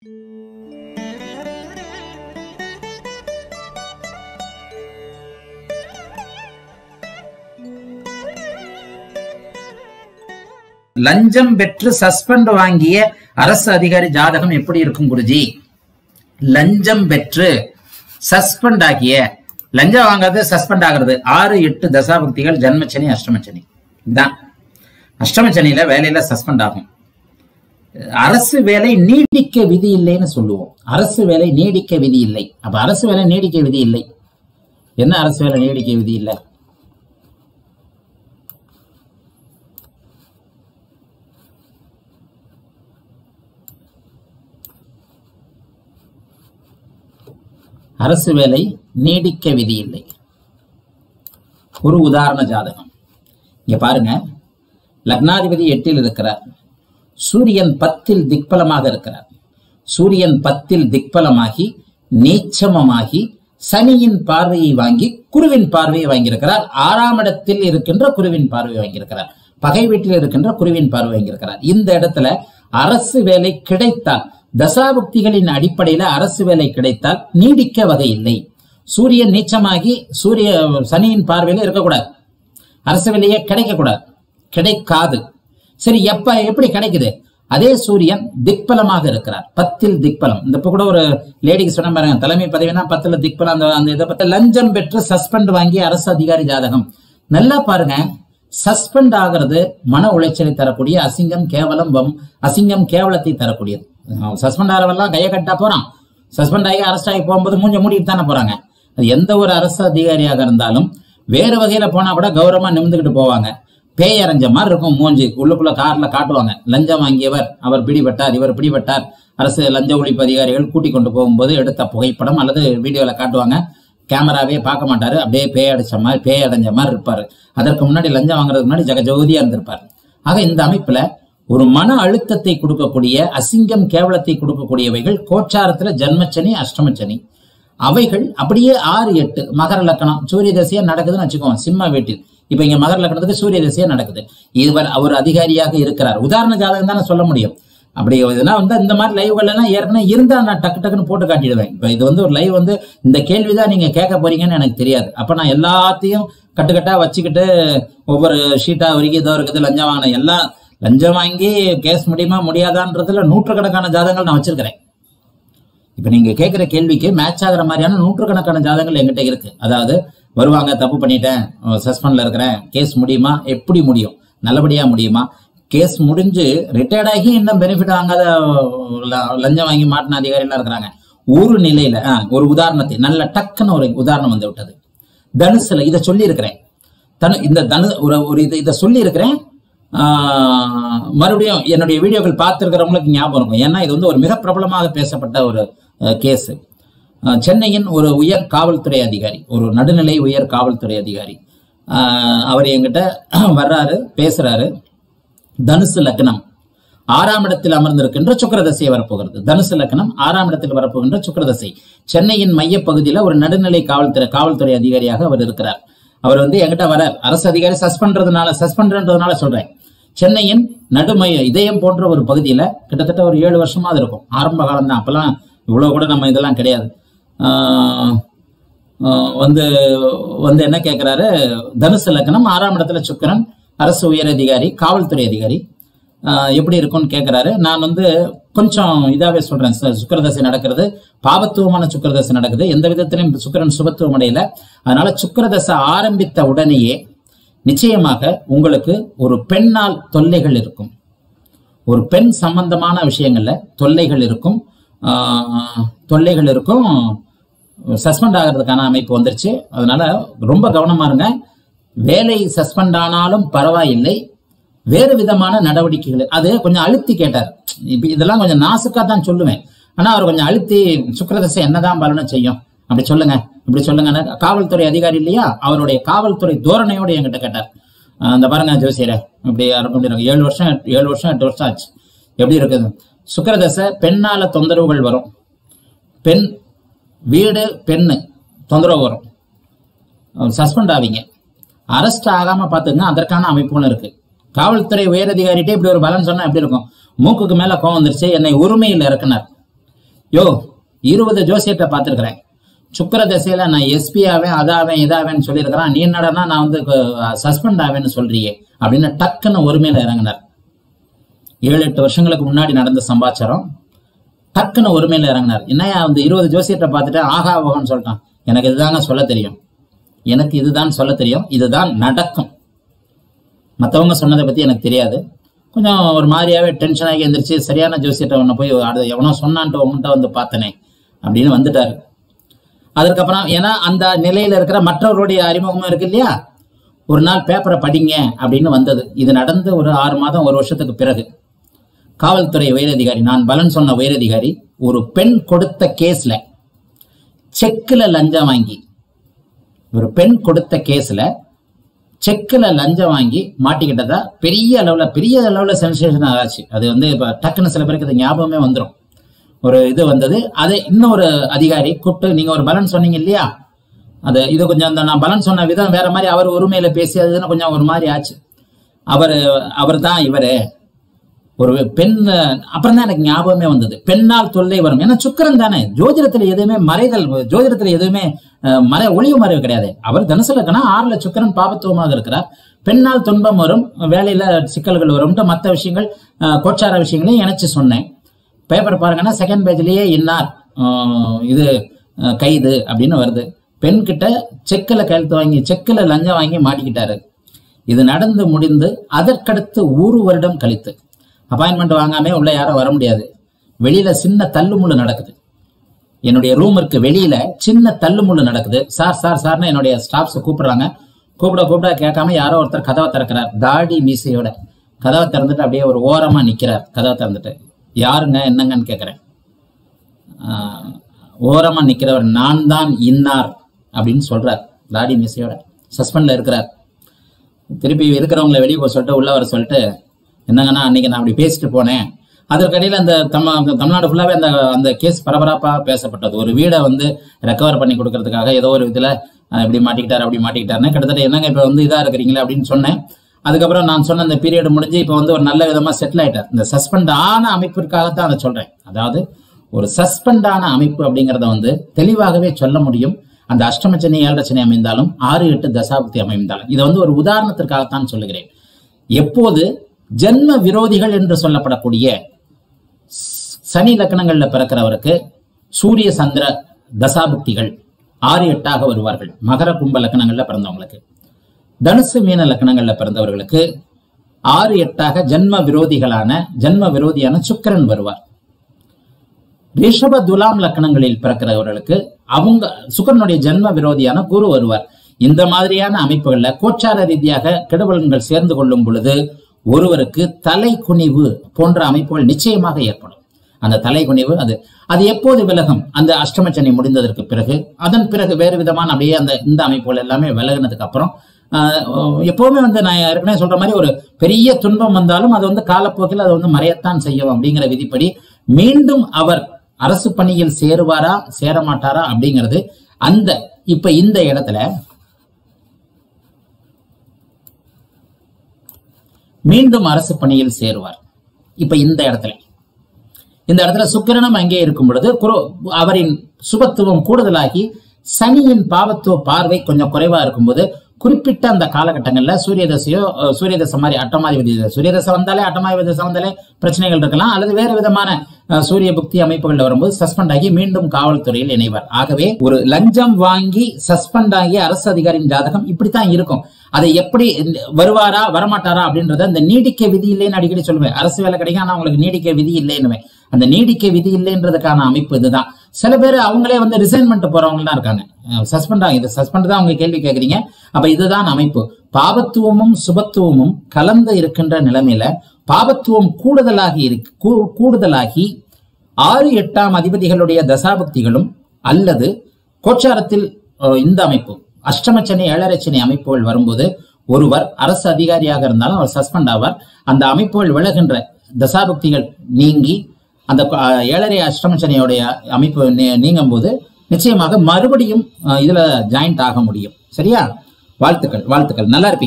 லஞ்சம் பெற்று சஸ்பெண்ட் வாங்கிய அரசு அதிகாரி ஜாதகம் எப்படி இருக்கும் குருஜி லஞ்சம் பெற்று சஸ்பெண்ட் ஆகிய லஞ்சம் வாங்காத சஸ்பெண்ட் ஆகிறது ஆறு எட்டு தசாபக்திகள் ஜன்மச்சனி அஷ்டமச்சனி இதான் அஷ்டமச்சனியில வேலையில சஸ்பெண்ட் ஆகும் அரசு வேலை நீடிக்க விதி இல்லைன்னு சொல்லுவோம் அரசு வேலை நீடிக்க விதி இல்லை அப்ப அரசு வேலை நீடிக்க விதி இல்லை என்ன அரசு வேலை நீடிக்க விதி இல்லை அரசு வேலை நீடிக்க விதி இல்லை ஒரு உதாரண ஜாதகம் இங்க பாருங்க லக்னாதிபதி எட்டில் இருக்கிறார் சூரியன் பத்தில் திக்பலமாக இருக்கிறார் சூரியன் பத்தில் திக்பலமாகி நீச்சமமாகி சனியின் பார்வையை வாங்கி குருவின் பார்வையை வாங்கியிருக்கிறார் ஆறாம் இடத்தில் இருக்கின்ற குருவின் பார்வை வாங்கியிருக்கிறார் பகை வீட்டில் இருக்கின்ற குருவின் பார்வை வாங்கியிருக்கிறார் இந்த இடத்துல அரசு வேலை கிடைத்தால் தசாபுக்திகளின் அடிப்படையில அரசு வேலை கிடைத்தால் நீடிக்க வகை இல்லை சூரியன் நீச்சமாகி சூரிய சனியின் பார்வையில இருக்கக்கூடாது அரசு வேலையே கிடைக்கக்கூடாது கிடைக்காது சரி எப்ப எப்படி கிடைக்குது அதே சூரியன் திக்பலமாக இருக்கிறார் பத்தில் திக்பலம் இந்த இப்ப கூட ஒரு லேடிக்கு சொன்ன பாருங்க தலைமை பதவினா பத்துல திக்பலம் அந்த அந்த இதை பத்தி லஞ்சம் பெற்று சஸ்பெண்ட் வாங்கி அரசு அதிகாரி ஜாதகம் நல்லா பாருங்க சஸ்பெண்ட் ஆகிறது மன உளைச்சலை தரக்கூடிய அசிங்கம் கேவலம் வம் அசிங்கம் கேவலத்தை தரக்கூடியது சஸ்பெண்ட் ஆகிறவெல்லாம் கையை கட்டா போறான் சஸ்பெண்ட் ஆகி அரெஸ்ட் ஆகி போகும்போது மூஞ்ச மூடிட்டு தானே போறாங்க அது எந்த ஒரு அரசு அதிகாரியாக இருந்தாலும் வேறு வகையில போனா கூட கௌரவமா நிமிந்துக்கிட்டு போவாங்க பேய் அரைஞ்ச மாதிரி இருக்கும் மூஞ்சி உள்ளுக்குள்ள கார்ல காட்டுவாங்க லஞ்சம் வாங்கியவர் அவர் பிடிபட்டார் இவர் பிடிபட்டார் அரசு லஞ்ச ஒழிப்பு அதிகாரிகள் கூட்டிக் கொண்டு போகும்போது எடுத்த புகைப்படம் அல்லது வீடியோல காட்டுவாங்க கேமராவே பார்க்க மாட்டாரு அப்படியே பேய் அடிச்ச மாதிரி பேய் அடைஞ்ச மாதிரி இருப்பாரு அதற்கு முன்னாடி லஞ்சம் வாங்குறதுக்கு முன்னாடி ஜெகஜோதியா இருந்திருப்பார் ஆக இந்த அமைப்புல ஒரு மன அழுத்தத்தை கொடுக்கக்கூடிய அசிங்கம் கேவலத்தை கொடுக்கக்கூடியவைகள் கோச்சாரத்துல ஜன்மச்சனி அஷ்டமச்சனி அவைகள் அப்படியே ஆறு எட்டு மகர லக்கணம் சூரிய தசையா நடக்குதுன்னு வச்சுக்கோங்க சிம்ம வீட்டில் இப்ப இங்க மகர லக்கணத்துக்கு சூரிய தசையா நடக்குது இவர் அவர் அதிகாரியாக இருக்கிறார் உதாரண ஜாதகம் தானே சொல்ல முடியும் அப்படி இதெல்லாம் வந்து இந்த மாதிரி லைவ்கள் எல்லாம் ஏற்கனவே இருந்தா நான் டக்கு டக்குன்னு போட்டு காட்டிடுவேன் இப்ப இது வந்து ஒரு லைவ் வந்து இந்த கேள்விதான் நீங்க கேட்க போறீங்கன்னு எனக்கு தெரியாது அப்ப நான் எல்லாத்தையும் கட்டுக்கட்டா வச்சுக்கிட்டு ஒவ்வொரு ஷீட்டா வரைக்கும் இதோ இருக்குது லஞ்சம் வாங்கினேன் எல்லாம் லஞ்சம் வாங்கி கேஸ் முடியுமா முடியாதான்றதுல நூற்றுக்கணக்கான ஜாதகங்கள் நான் வச்சிருக்கிறேன் இப்ப நீங்க கேட்கிற கேள்விக்கு மேட்ச் ஆகுற மாதிரியான நூற்றுக்கணக்கான ஜாதகங்கள் என்கிட்ட இருக்கு அதாவது வருவாங்க தப்பு பண்ணிட்டேன் சஸ்பெண்ட்ல இருக்கிறேன் கேஸ் முடியுமா எப்படி முடியும் நல்லபடியா முடியுமா கேஸ் முடிஞ்சு ரிட்டையர்ட் ஆகி இன்னும் பெனிஃபிட் வாங்காத ல- லஞ்சம் வாங்கி மாட்டின அதிகாரிலாம் இருக்கிறாங்க ஒரு நிலையில ஆ, ஒரு உதாரணத்தை நல்ல டக்குன்னு ஒரு உதாரணம் வந்து விட்டது தனுசுல இதை சொல்லி இருக்கிறேன் தனு இந்த தனு ஒரு ஒரு இதை இதை சொல்லி இருக்கிறேன் மறுபடியும் என்னுடைய வீடியோக்கள் பார்த்துருக்கிறவங்களுக்கு ஞாபகம் இருக்கும் ஏன்னா இது வந்து ஒரு மிக பிரபலமாக பேசப்பட்ட ஒரு கேஸ் சென்னையின் ஒரு உயர் காவல்துறை அதிகாரி ஒரு நடுநிலை உயர் காவல்துறை அதிகாரி ஆஹ் அவர் என்கிட்ட வர்றாரு பேசுறாரு தனுசு லக்னம் ஆறாம் இடத்தில் அமர்ந்திருக்கின்ற சுக்கிரதசை வரப்போகிறது தனுசு லக்னம் ஆறாம் இடத்தில் வரப்போகின்ற சுக்கிரதசை சென்னையின் மையப்பகுதியில ஒரு நடுநிலை காவல்துறை காவல்துறை அதிகாரியாக அவர் இருக்கிறார் அவர் வந்து என்கிட்ட வரார் அரசு அதிகாரி சஸ்பெண்ட்றதுனால சஸ்பெண்ட்ன்றதுனால சொல்றேன் சென்னையின் நடுமைய இதயம் போன்ற ஒரு பகுதியில கிட்டத்தட்ட ஒரு ஏழு வருஷமா அது இருக்கும் ஆரம்ப காலம் தான் அப்பெல்லாம் இவ்வளவு கூட நம்ம இதெல்லாம் கிடையாது ஆஹ் ஆஹ் வந்து வந்து என்ன கேட்கிறாரு தனுசு லக்னம் ஆறாம் இடத்துல சுக்கிரன் அரசு உயர் அதிகாரி காவல்துறை அதிகாரி ஆஹ் எப்படி இருக்கும்னு கேட்கிறாரு நான் வந்து கொஞ்சம் இதாவே சொல்றேன் சு- சுக்கிரதசை நடக்கிறது பாபத்துவமான சுக்கிரதசை நடக்குது எந்த விதத்திலும் சுக்கிரன் சுபத்துவம் அடையல அதனால சுக்கிரதசை ஆரம்பித்த உடனேயே நிச்சயமாக உங்களுக்கு ஒரு பெண்ணால் தொல்லைகள் இருக்கும் ஒரு பெண் சம்பந்தமான விஷயங்கள்ல தொல்லைகள் இருக்கும் ஆஹ் தொல்லைகள் இருக்கும் சஸ்பெண்ட் ஆகிறதுக்கான அமைப்பு வந்துருச்சு அதனால ரொம்ப கவனமா இருங்க வேலை சஸ்பெண்ட் ஆனாலும் பரவாயில்லை வேறு விதமான நடவடிக்கைகள் அது கொஞ்சம் அழுத்தி கேட்டார் இப்ப இதெல்லாம் கொஞ்சம் நாசுக்கா தான் சொல்லுவேன் ஆனா அவர் கொஞ்சம் அழுத்தி சுக்கிரதசை என்னதான் பலனை செய்யும் அப்படி சொல்லுங்க இப்படி சொல்லுங்க காவல்துறை அதிகாரி இல்லையா அவருடைய காவல்துறை தோரணையோட என்கிட்ட கேட்டார் ஆஹ் இந்த பாருங்க ஜோசியரை இப்படி இருக்கும் இப்படி இருக்கும். ஏழு வருஷம் ஏழு வருஷம் எட்டு வருஷம் ஆச்சு எப்படி இருக்குது சுக்கிரதசை பெண்ணால தொந்தரவுகள் வரும் பெண் வீடு பெண்ணு தொந்தரவு வரும் சஸ்பெண்ட் ஆவீங்க அரெஸ்ட் ஆகாம பாத்துங்க அதற்கான அமைப்புகளும் இருக்கு காவல்துறை உயரதிகாரிட்டே இப்படி ஒரு பலன் சொன்னா எப்படி இருக்கும் மூக்குக்கு மேல கோவம் வந்துருச்சு என்னை உரிமையில் இறக்குனார் யோ இருபது ஜோசியத்தை பார்த்துருக்கிறேன் சுக்கர தசையில நான் எஸ்பி ஆவேன் அதாவேன் இதாவேன்னு சொல்லியிருக்கிறேன் நீ என்னடனா நான் வந்து சஸ்பெண்ட் ஆவேன்னு சொல்றியே அப்படின்னு டக்குன்னு ஒருமையில இறங்கினார் ஏழு எட்டு வருஷங்களுக்கு முன்னாடி நடந்த சம்பாச்சாரம் டக்குன்னு ஒருமையில இறங்கினார் என்னையா அந்த இருபது ஜோசியத்தை பார்த்துட்டு ஆகா ஓகன்னு சொல்லிட்டான் எனக்கு இதுதாங்க சொல்ல தெரியும் எனக்கு இதுதான் சொல்ல தெரியும் இதுதான் நடக்கும் மற்றவங்க சொன்னதை பத்தி எனக்கு தெரியாது கொஞ்சம் ஒரு மாதிரியாவே டென்ஷன் ஆகி எந்திரிச்சு சரியான ஜோசியத்தை ஒன்று போய் அது எவனோ சொன்னான்ட்டு உங்கள்கிட்ட வந்து பார்த்தனே அப்படின்னு வந்துட்டாரு அதுக்கப்புறம் ஏன்னா அந்த நிலையில இருக்கிற மற்றவர்களுடைய அறிமுகமும் இருக்கு இல்லையா ஒரு நாள் பேப்பரை படிங்க அப்படின்னு வந்தது இது நடந்து ஒரு ஆறு மாதம் ஒரு வருஷத்துக்கு பிறகு காவல்துறை உயரதிகாரி நான் பலன் சொன்ன உயரதிகாரி ஒரு பெண் கொடுத்த கேஸ்ல செக்கில் லஞ்சம் வாங்கி ஒரு பெண் கொடுத்த கேஸ்ல செக்கில் லஞ்சம் வாங்கி மாட்டிக்கிட்டதா பெரிய அளவுல பெரிய அளவுல சென்சேஷன் ஆச்சு அது வந்து இப்ப டக்குன்னு சில பேருக்கு அது ஞாபகமே வந்துடும் ஒரு இது வந்தது அதை இன்னொரு அதிகாரி கூப்பிட்டு நீங்க ஒரு பலன் சொன்னீங்க இல்லையா அது இது கொஞ்சம் அந்த நான் பலன் சொன்ன விதம் வேற மாதிரி அவர் உரிமையில பேசி அதுன்னு கொஞ்சம் ஒரு மாதிரி ஆச்சு அவர் அவர் தான் இவரு ஒரு பெண் அப்புறம் தான் எனக்கு ஞாபகமே வந்தது பெண்ணால் தொல்லை வரும் ஏன்னா சுக்கரன் தானே ஜோதிடத்துல எதுவுமே மறைதல் ஜோதிடத்துல எதுவுமே அஹ், மறை ஒளிவு மறைவு கிடையாது அவர் தனுசு லக்கணம் ஆறுல சுக்கரன் பாபத்துவமாக இருக்கிறார் பெண்ணால் துன்பம் வரும் வேலையில சிக்கல்கள் வரும்ட்டு மற்ற விஷயங்கள் அஹ், கோச்சார விஷயங்களையும் இணைச்சு சொன்னேன் பேப்பர் பாருங்கன்னா செகண்ட் பேஜ்லயே இன்னார் அஹ், இது அஹ், கைது அப்படின்னு வருது பெண் கிட்ட செக்கில் கையெழுத்து வாங்கி செக்கில் லஞ்சம் வாங்கி மாட்டிக்கிட்டாரு இது நடந்து முடிந்து அதற்கடுத்து ஒரு வருடம் கழித்து அப்பாயின்மெண்ட் வாங்காம உள்ள யாரும் வர முடியாது வெளியில சின்ன தள்ளுமுள்ளு நடக்குது என்னுடைய ரூமிற்கு வெளியில சின்ன தள்ளுமுள்ளு நடக்குது சார் சார் சார்னு என்னுடைய ஸ்டாஃப்ஸ் கூப்பிடுறாங்க கூப்பிட கூப்பிட கேட்காம யாரோ ஒருத்தர் கதவை திறக்கிறார் தாடி மீசையோட கதவை திறந்துட்டு அப்படியே ஒரு ஓரமா நிக்கிறார் கதவை திறந்துட்டு யாருங்க என்னங்கன்னு கேட்கிறேன் ஆஹ், ஓரமா நிக்கிறவர் நான் தான் இன்னார் அப்படின்னு சொல்றார் தாடி மீசையோட சஸ்பெண்ட்ல இருக்கிறார் திருப்பி இருக்கிறவங்கள வெளியே போக சொல்லிட்டு உள்ள வர சொல்லிட்டு என்னங்கன்னா அன்னைக்கு நான் அப்படி பேசிட்டு போனேன் அதற்கடையில் அந்த தமிழ் தமிழ்நாடு ஃபுல்லாவே அந்த அந்த கேஸ் பரபரப்பா பேசப்பட்டது ஒரு வீடை வந்து ரெக்கவர் பண்ணி கொடுக்கறதுக்காக ஏதோ ஒரு இதுல அஹ், இப்படி மாட்டிக்கிட்டாரு அப்படி மாட்டிக்கிட்டாருன்னு கிட்டத்தட்ட என்னங்க இப்ப வந்து இதா இருக்கிறீங்களே அப்படின்னு சொன்னேன் அதுக்கப்புறம் நான் சொன்ன அந்த பீரியட் முடிஞ்சு இப்போ வந்து ஒரு நல்ல விதமா செட்டில் ஆயிட்டார் இந்த சஸ்பெண்ட் ஆன அமைப்பிற்காகத்தான் அதை சொல்றேன் அதாவது ஒரு சஸ்பெண்ட் ஆன அமைப்பு அப்படிங்கறத வந்து தெளிவாகவே சொல்ல முடியும் அந்த அஷ்டமச்சனி ஏழரச்சனை அமைந்தாலும் ஆறு எட்டு தசாப்தி அமைந்தாலும் இதை வந்து ஒரு உதாரணத்திற்காகத்தான் சொல்லுகிறேன் எப்போது ஜென்ம விரோதிகள் என்று சொல்லப்படக்கூடிய சனி லக்கணங்கள்ல பிறக்கிறவருக்கு சூரிய சந்திர தசாபுக்திகள் ஆறு எட்டாக வருவார்கள் மகர கும்ப லக்கணங்கள்ல பிறந்தவங்களுக்கு தனுசு மீன லக்கணங்கள்ல பிறந்தவர்களுக்கு ஆறு எட்டாக ஜென்ம விரோதிகளான ஜென்ம விரோதியான சுக்கிரன் வருவார் ரிஷப துலாம் லக்கணங்களில் பிறக்கிறவர்களுக்கு அவங்க சுக்கரனுடைய ஜென்ம விரோதியான குரு வருவார் இந்த மாதிரியான அமைப்புகள்ல கோச்சார ரீதியாக கெடுபலன்கள் சேர்ந்து கொள்ளும் பொழுது ஒருவருக்கு தலை குனிவு போன்ற அமைப்புகள் நிச்சயமாக ஏற்படும் அந்த தலை குனிவு அது அது எப்போது விலகும் அந்த அஷ்டமச்சனி முடிந்ததற்கு பிறகு அதன் பிறகு வேறு விதமான அப்படியே அந்த இந்த அமைப்புகள் எல்லாமே விலகினதுக்கு அப்புறம் ஆஹ், எப்பவுமே வந்து நான் ஏற்கனவே சொல்ற மாதிரி ஒரு பெரிய துன்பம் வந்தாலும் அது வந்து காலப்போக்கில் அது வந்து மறையத்தான் செய்யும் அப்படிங்கிற விதிப்படி மீண்டும் அவர் அரசு பணியில் சேருவாரா சேர மாட்டாரா அப்படிங்கிறது அந்த இப்ப இந்த இடத்துல மீண்டும் அரசு பணியில் சேருவார் இப்ப இந்த இடத்துல இந்த இடத்துல சுக்கிரனும் அங்கே இருக்கும் பொழுது குரு அவரின் சுபத்துவம் கூடுதலாகி சனியின் பாவத்துவ பார்வை கொஞ்சம் குறைவா இருக்கும்போது குறிப்பிட்ட அந்த காலகட்டங்கள்ல சூரிய தசையோ அஹ், சூரிய தசை மாதிரி அட்டமாதிபதி தசை. சூரிய தசை வந்தாலே அட்டமாதிபதி தசை வந்தாலே பிரச்சனைகள் இருக்கலாம் அல்லது வேறு விதமான அஹ், சூரிய புக்தி அமைப்புகள்ல வரும்போது சஸ்பெண்ட் ஆகி மீண்டும் காவல்துறையில் இணைவார் ஆகவே ஒரு லஞ்சம் வாங்கி சஸ்பெண்ட் ஆகி அரசு அதிகாரியின் ஜாதகம் இப்படித்தான் இருக்கும் அதை எப்படி இந்த- வருவாரா வரமாட்டாரா அப்படின்றத இந்த நீடிக்க விதி இல்லைன்னு அடிக்கடி சொல்லுவேன் அரசு வேலை கிடைக்கும் ஆனா உங்களுக்கு நீடிக்க விதி இல்லைன்னு அந்த நீடிக்க விதி இல்லைன்றதுக்கான அமைப்பு இதுதான் சில பேர் அவங்களே வந்து ரிசைன்மெண்ட் போறவங்க தான் இருக்காங்க சஸ்பெண்ட் ஆகும் இது சஸ்பெண்ட் தான் அவங்க கேள்வி கேட்குறீங்க அப்ப இதுதான் அமைப்பு பாபத்துவமும் சுபத்துவமும் கலந்து இருக்கின்ற நிலைமையில பாபத்துவம் கூடுதலாகி இருக்கு கூ- கூடுதலாகி ஆறு எட்டாம் அதிபதிகளுடைய தசாபக்திகளும் அல்லது கோச்சாரத்தில் அஹ், இந்த அமைப்பு அஷ்டமச்சனி ஏழரைச்சனி அமைப்புகள் வரும்போது ஒருவர் அரசு அதிகாரியாக இருந்தாலும் அவர் சஸ்பெண்ட் ஆவார் அந்த அமைப்புகள் விலகின்ற தசாபக்திகள் நீங்கி அந்த அஹ், ஏழரை அஷ்டமச்சனியோடைய அமைப்பு நீ- நீங்கும் போது நிச்சயமாக மறுபடியும் அஹ், இதுல ஜாயிண்ட் ஆக முடியும் சரியா வாழ்த்துக்கள் வாழ்த்துக்கள் நல்லா இருப்பீங்க